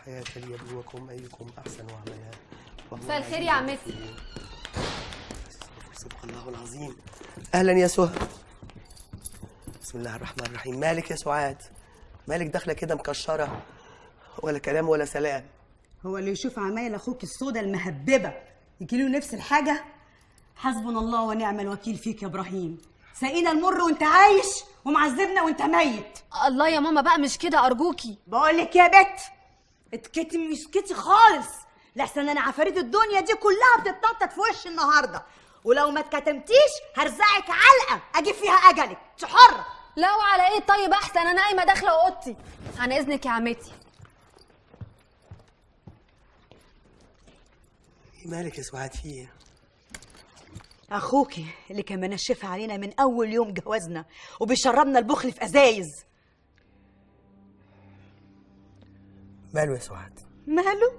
الحياة ليبلوكم أيكم أحسن عملا وهو مساء الخير العزيز يا عمتي. الحكيم. صدق الله العظيم أهلا يا سهى بسم الله الرحمن الرحيم مالك يا سعاد مالك داخلة كده مكشرة ولا كلام ولا سلام هو اللي يشوف عمايل اخوك السودا المهببه يجيله نفس الحاجه حسبنا الله ونعم الوكيل فيك يا ابراهيم سقينا المر وانت عايش ومعذبنا وانت ميت الله يا ماما بقى مش كده ارجوكي بقول لك يا بت اتكتي مش كتي خالص لحسن انا عفاريت الدنيا دي كلها بتتنطط في وشي النهارده ولو ما اتكتمتيش هرزعك علقه اجيب فيها اجلك انت حره لا وعلى ايه طيب احسن انا نايمه داخله اوضتي عن اذنك يا عمتي إيه مالك يا سعاد في إيه؟ اخوكي اللي كان منشفها علينا من اول يوم جوازنا وبيشربنا البخل في ازايز ماله يا سعاد ماله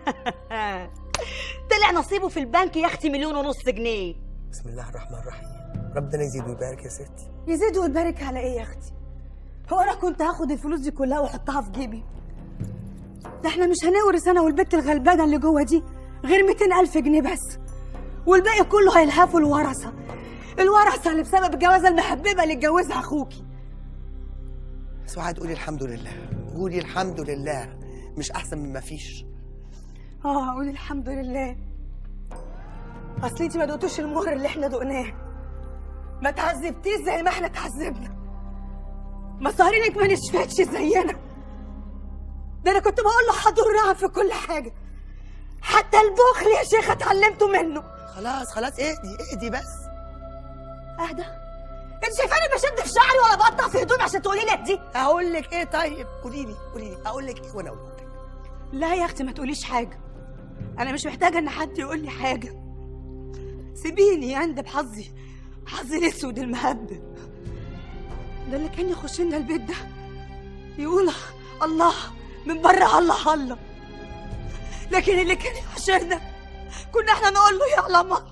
طلع نصيبه في البنك يا اختي مليون ونص جنيه بسم الله الرحمن الرحيم ربنا يزيد ويبارك يا ستي يزيد ويبارك على ايه يا اختي هو انا كنت هاخد الفلوس دي كلها واحطها في جيبي ده احنا مش هنورث انا والبت الغلبانه اللي جوه دي غير 200 الف جنيه بس والباقي كله هيلهفوا الورثه الورثه اللي بسبب الجوازه المحببه اللي اتجوزها اخوكي سعاد قولي الحمد لله قولي الحمد لله مش أحسن من ما فيش اه قولي الحمد لله اصل انتي ما دقتوش المهر اللي احنا دقناه ما تعذبتيش زي ما احنا تعذبنا مصارينك ما نشفتش زينا ده انا كنت بقول له حضرها في كل حاجه حتى البخل يا شيخه اتعلمته منه خلاص خلاص اهدي اهدي بس اهدى انت شايفاني بشد في شعري ولا بقطع في هدومي عشان تقولي لي دي هقول لك ايه طيب قولي لي قولي لي اقول لك ايه وانا اقول لك لا يا اختي ما تقوليش حاجه انا مش محتاجه ان حد يقول لي حاجه سيبيني اندب حظي حظي الاسود المهبب ده اللي كان يخش لنا البيت ده يقول الله من بره الله الله لكن اللي كان يحشرنا كنا احنا نقول له يا الله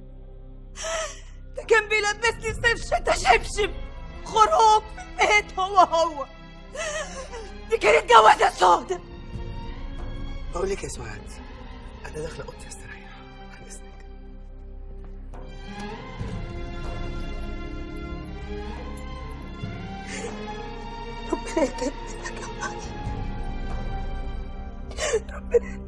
ده كان بيلبسني سيف شتا شبشب خروج في البيت هو هو دي كانت جوازه سودة بقول لك يا سعاد انا داخله اوضتي استريح عن اذنك ربنا يتم منك يا ولادي ربنا